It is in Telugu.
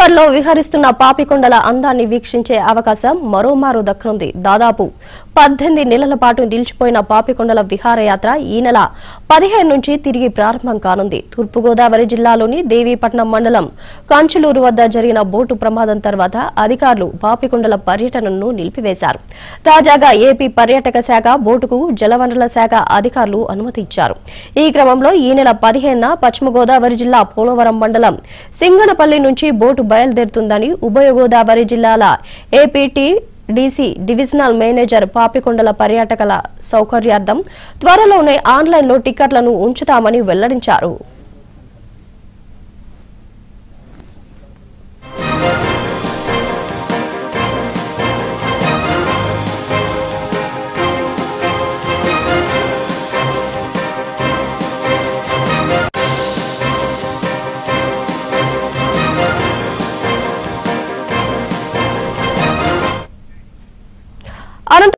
గోదావరిలో విహరిస్తున్న పాపికొండల అందాన్ని వీక్షించే అవకాశం మరోమారు దక్కనుంది దాదాపు పద్దెనిమిది నెలల పాటు నిలిచిపోయిన పాపికొండల విహారయాత్ర ఈ నెల పదిహేను నుంచి తిరిగి ప్రారంభం కానుంది తూర్పుగోదావరి జిల్లాలోని దేవీపట్నం మండలం కాంచులూరు వద్ద జరిగిన బోటు ప్రమాదం తర్వాత అధికారులు పాపికొండల పర్యటనను నిలిపివేశారు తాజాగా ఏపీ పర్యాటక శాఖ బోటుకు జలవనరుల శాఖ అధికారులు అనుమతి ఇచ్చారు ఈ క్రమంలో ఈ నెల పదిహేనున పశ్చిమ గోదావరి జిల్లా పోలవరం మండలం సింగనపల్లి నుంచి బోటు బయలుదేరుతుందని ఉభయ గోదావరి జిల్లాల ఏపీటీ డీసీ డివిజనల్ మేనేజర్ పాపికొండల పర్యాటకుల సౌకర్యార్థం త్వరలోనే ఆన్లైన్లో టికెట్లను ఉంచుతామని వెల్లడించారు అనంతరం